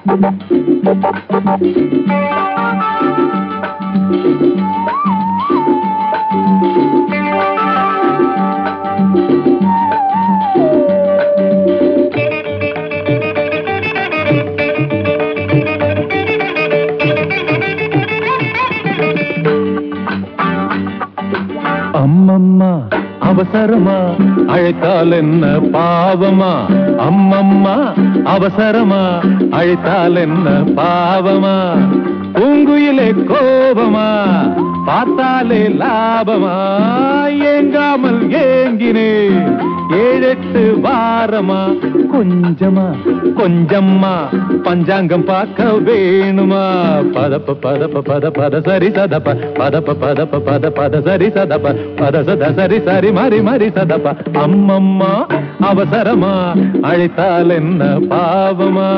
அம்மம்மா அவசரமா அழைத்தால் என்ன பாவமா அம்மம்மா அவசரமா அழைத்தால் என்ன பாவமா பூங்குயிலே கோபமா பார்த்தாலே லாபமா ஏங்காமல் ஏங்கினேன் ஏழெட்டு வாரமா கொஞ்சமா கொஞ்சம்மா பஞ்சாங்கம் பார்க்க வேணுமா பதப்ப பதப்ப பத பத சரி சதப்ப பதப்ப பதப்ப பத பத சரி சதப்ப பத சத சரி சரி மரி மரி சதப்ப அம்மம்மா அவசரமா அழைத்தால் என்ன பாவமா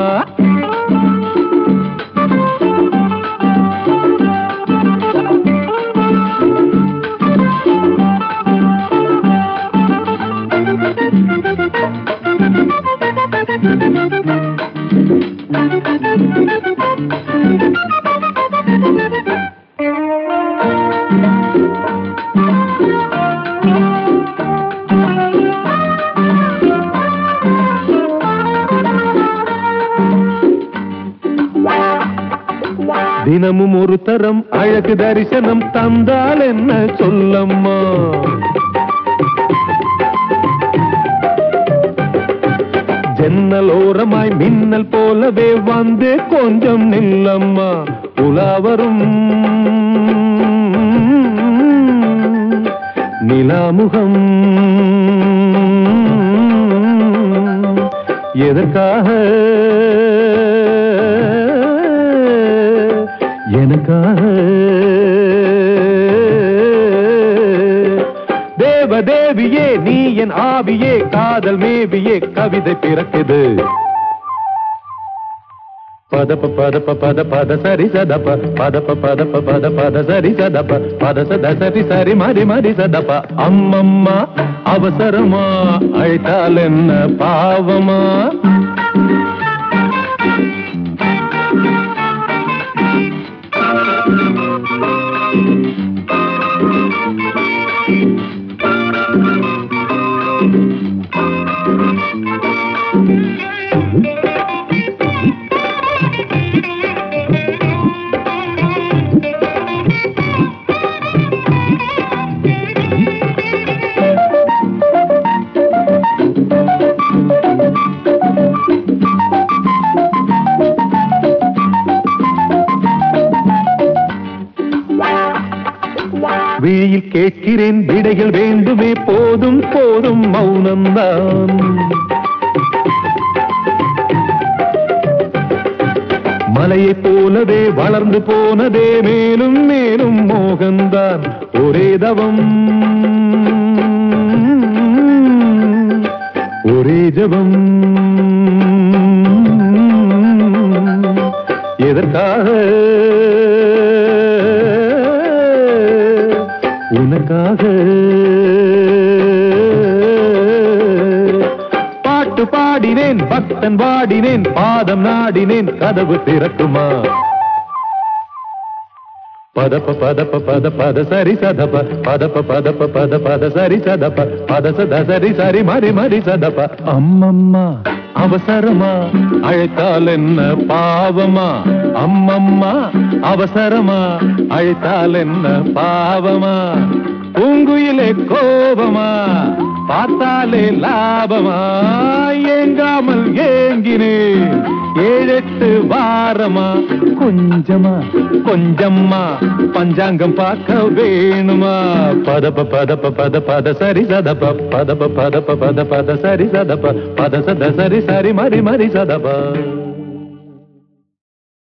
தினமும் ஒரு தரம் அழகு தரிசனம் தந்தால் என்ன சொல்லம்மா ஜன்னலோரமாய் மின்னல் போலவே வந்து கொஞ்சம் நில்லம்மா உலாவரும் நிலாமுகம் எதற்காக எனக்காக தேவதேவியே நீ என் ஆவியே காதல் மேவியே கவிதை பிறக்குது பதப்ப பதப்ப பத பத சரி சதப்ப பதப்ப பதப்ப பத பத சரி சதப்ப பத சத சரி சரி மரி மரி சதப்ப அம்மம்மா அவசரமா அழைத்தால் என்ன பாவமா விழியில் கேட்கிறேன் விடைகள் வேண்டுமே போதும் போதும் மௌனம்தான் மலையைப் போலவே வளர்ந்து போனதே மேலும் மேலும் மோகந்தான் ஒரே தவம் ஒரே ஜபம் எதற்காக உனக்காக பாட்டு பாடினேன் பக்தன் பாடினேன் பாதம் நாடினேன் கதவு திறக்குமா பதப்ப பதப்ப பத பத சரி சதப்ப பதப்ப பதப்ப பத பத சரி சதப்ப பத சத சரி சரி மரி மரி சதப்ப அம்மம்மா அவசரமா அழைத்தால் என்ன பாவமா அம்மம்மா அவசரமா அழைத்தால் என்ன பாவமா பூங்குயிலே கோபமா பார்த்தாலே லாபமா ஏங்காமல் ஏங்கினேன் ஏழெட்டு வாரமா கொஞ்சமா கொஞ்சம்மா பஞ்சாங்கம் பார்க்க வேணுமா பதப்ப பதப்ப பத பத சரி சதப்ப பதப்ப பதப்ப பத பத சரி சதப்ப பத சத சரி சரி மரி மரி சதப்ப